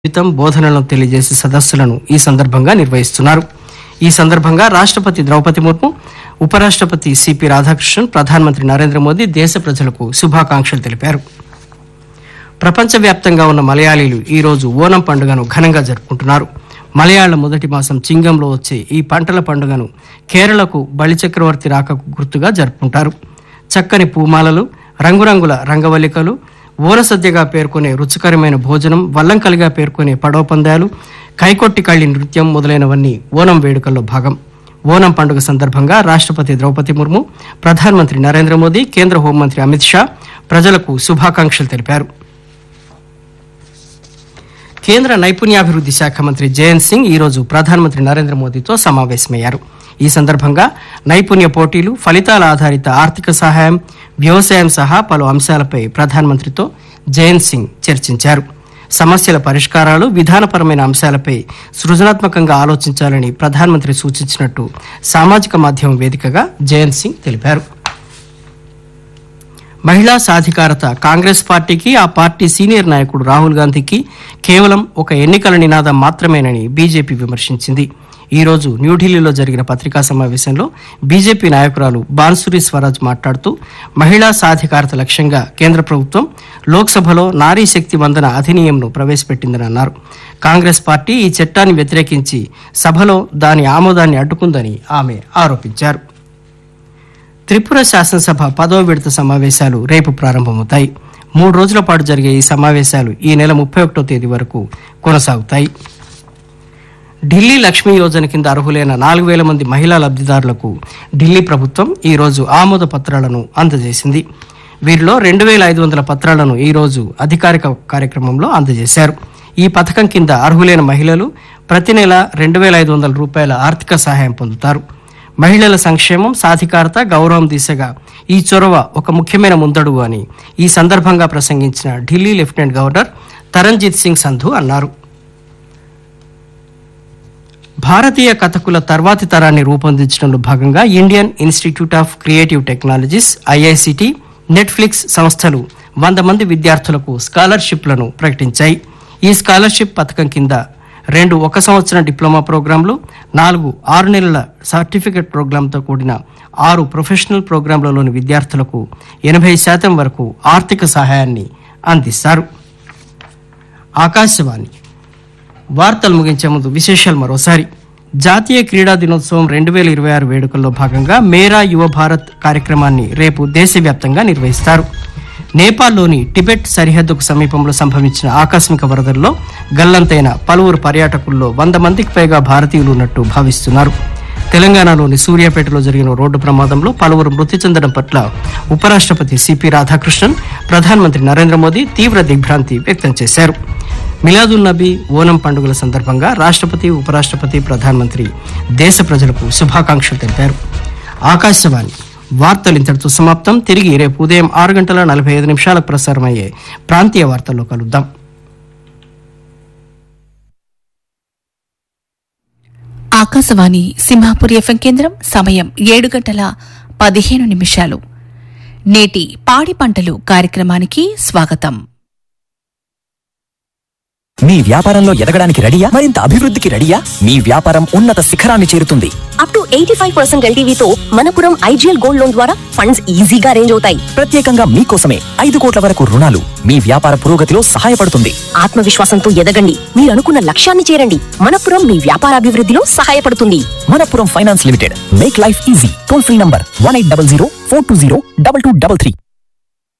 జీవితం బోధనలను తెలియజేసే సదస్సులను ఈ సందర్భంగా నిర్వహిస్తున్నారు ఈ సందర్భంగా రాష్ట్రపతి ద్రౌపది ముర్ము ఉపరాష్ట్రపతి సిపి రాధాకృష్ణన్ ప్రధానమంత్రి నరేంద్ర మోదీ దేశ ప్రజలకు శుభాకాంక్షలు తెలిపారు ప్రపంచవ్యాప్తంగా ఉన్న మలయాళీలు ఈ రోజు ఓనం పండుగను ఘనంగా జరుపుకుంటున్నారు మలయాళ మొదటి మాసం చింగంలో వచ్చే ఈ పంటల పండుగను కేరళకు బలిచక్రవర్తి రాకకు గుర్తుగా జరుపుకుంటారు చక్కని పూమాలలు రంగురంగుల రంగవల్లికలు ఓరసద్యగా పేర్కొనే రుచికరమైన భోజనం వల్లంకలిగా పేర్కొనే పడవ పందాలు కైకొట్టి కళ్ళి నృత్యం మొదలైనవన్నీ ఓనం వేడుకల్లో భాగం ఓనం పండుగ సందర్భంగా రాష్ట్రపతి ద్రౌపది ముర్ము ప్రధానమంత్రి నరేంద్ర మోదీ కేంద్ర హోంమంత్రి అమిత్ షా ప్రజలకు శుభాకాంక్షలు తెలిపారు కేంద్ర నైపుణ్యాభివృద్ధి శాఖ మంత్రి జయంత్ సింగ్ ఈ రోజు ప్రధానమంత్రి నరేంద్ర మోదీతో సమావేశమయ్యారు ఈ సందర్భంగా నైపుణ్య పోటీలు ఫలితాల ఆధారిత ఆర్థిక సహాయం వ్యవసాయం సహా పలు అంశాలపై ప్రధానమంత్రితో జయంత్ సింగ్ చర్చించారు సమస్యల పరిష్కారాలు విధానపరమైన అంశాలపై సృజనాత్మకంగా ఆలోచించాలని ప్రధానమంత్రి సూచించినట్టు సామాజిక మాధ్యమం వేదికగా జయంత్ సింగ్ తెలిపారు మహిళా సాధికారత కాంగ్రెస్ పార్టీకి ఆ పార్టీ సీనియర్ నాయకుడు రాహుల్ గాంధీకి కేవలం ఒక ఎన్నికల నినాదం మాత్రమేనని బీజేపీ విమర్శించింది ఈ రోజు న్యూఢిల్లీలో జరిగిన పత్రికా సమావేశంలో బీజేపీ నాయకురాలు బాన్సురి స్వరాజ్ మాట్లాడుతూ మహిళా సాధికారత లక్ష్యంగా కేంద్ర ప్రభుత్వం లోక్సభలో నారీ శక్తి వందన అధినియంను ప్రవేశపెట్టిందని అన్నారు కాంగ్రెస్ పార్టీ ఈ చట్టాన్ని వ్యతిరేకించి సభలో దాని ఆమోదాన్ని అడ్డుకుందని ఆమె ఆరోపించారు త్రిపుర శాసనసభ పదో విడత సమావేశాలు రేపు ప్రారంభమవుతాయి మూడు రోజుల పాటు జరిగే ఈ సమావేశాలు ఈ నెల ముప్పై ఒకటో తేదీ వరకు కొనసాగుతాయి ఢిల్లీ లక్ష్మీ యోజన కింద అర్హులైన నాలుగు వేల మంది మహిళా లబ్ధిదారులకు ఢిల్లీ ప్రభుత్వం ఈ రోజు ఆమోద పత్రాలను అందజేసింది వీరిలో రెండు వేల ఐదు వందల పత్రాలను ఈ రోజు అధికారిక కార్యక్రమంలో అందజేశారు ఈ పథకం కింద అర్హులైన మహిళలు ప్రతి నెల రెండు వేల ఐదు వందల రూపాయల ఆర్థిక సహాయం పొందుతారు మహిళల సంక్షేమం సాధికారత గౌరవం దిశగా ఈ చొరవ ఒక ముఖ్యమైన ముందడుగు అని ఈ సందర్భంగా ప్రసంగించిన ఢిల్లీ లెఫ్టినెంట్ గవర్నర్ తరంజిత్ సింగ్ సంధు అన్నారు భారతీయ కథకుల తర్వాతి తరాన్ని రూపొందించడంలో భాగంగా Indian institute of creative technologies IICT Netflix సంస్థలు వంద మంది విద్యార్థులకు స్కాలర్షిప్లను ప్రకటించాయి ఈ స్కాలర్షిప్ పథకం కింద రెండు ఒక సంవత్సరం డిప్లొమా ప్రోగ్రాంలు నాలుగు ఆరు నెలల సర్టిఫికెట్ ప్రోగ్రాంతో కూడిన ఆరు ప్రొఫెషనల్ ప్రోగ్రాంలలోని విద్యార్థులకు ఎనభై శాతం వరకు ఆర్థిక సహాయాన్ని అందిస్తారు ఆకాశవాణి వార్తలు ముగించే ముందు విశేషాలు మరోసారి జాతీయ క్రీడా దినోత్సవం రెండు వేల ఇరవై ఆరు వేడుకల్లో భాగంగా మేరా యువ భారత్ కార్యక్రమాన్ని రేపు దేశవ్యాప్తంగా నిర్వహిస్తారు నేపాల్లోని టిబెట్ సరిహద్దుకు సమీపంలో సంభవించిన ఆకస్మిక వరదల్లో గల్లంతైన పలువురు పర్యాటకుల్లో వంద మందికి పైగా భారతీయులు ఉన్నట్టు భావిస్తున్నారు తెలంగాణలోని సూర్యాపేటలో జరిగిన రోడ్డు ప్రమాదంలో పలువురు మృతి చెందడం పట్ల ఉపరాష్ట్రపతి సిపి రాధాకృష్ణన్ ప్రధానమంత్రి నరేంద్ర మోదీ తీవ్ర దిగ్భ్రాంతి వ్యక్తం చేశారు మిలాదున్ నబీ ఓనం పండుగల సందర్భంగా రాష్ట్రపతి ఉపరాష్ట్రపతి ప్రధానమంత్రి దేశ ప్రజలకు శుభాకాంక్షలు తెలిపారు ఆకాశవాణి వార్తలు ఇంతటితో సమాప్తం తిరిగి రేపు ఉదయం ఆరు గంటల నలభై ఐదు నిమిషాలకు ప్రసారమయ్యే ప్రాంతీయ వార్తల్లో కలుద్దాం ఆకాశవాణి సింహాపురి ఎఫ్ఎం కేంద్రం సమయం ఏడు గంటల పదిహేను నిమిషాలు నేటి పాడి పంటలు కార్యక్రమానికి స్వాగతం మీ వ్యాపారంలో ఎదగడానికి రెడీయా మరింత అభివృద్ధికి రెడీయా మీ వ్యాపారం ఉన్నత శిఖరాన్ని చేరుతుంది up to eighty five percent ఎల్టీవీతో మనపురం ఐజీఎల్ గోల్డ్ లోన్ ద్వారా ఫండ్స్ ఈజీగా అరేంజ్ అవుతాయి ప్రత్యేకంగా మీకోసమే ఐదు కోట్ల వరకు రుణాలు మీ వ్యాపార పురోగతిలో సహాయపడుతుంది ఆత్మవిశ్వాసంతో ఎదగండి మీరు అనుకున్న లక్ష్యాన్ని చేరండి మనపురం మీ వ్యాపారాభివృద్ధిలో సహాయపడుతుంది Manappuram finance limited make life easy toll free number one eight double zero four two zero double two double three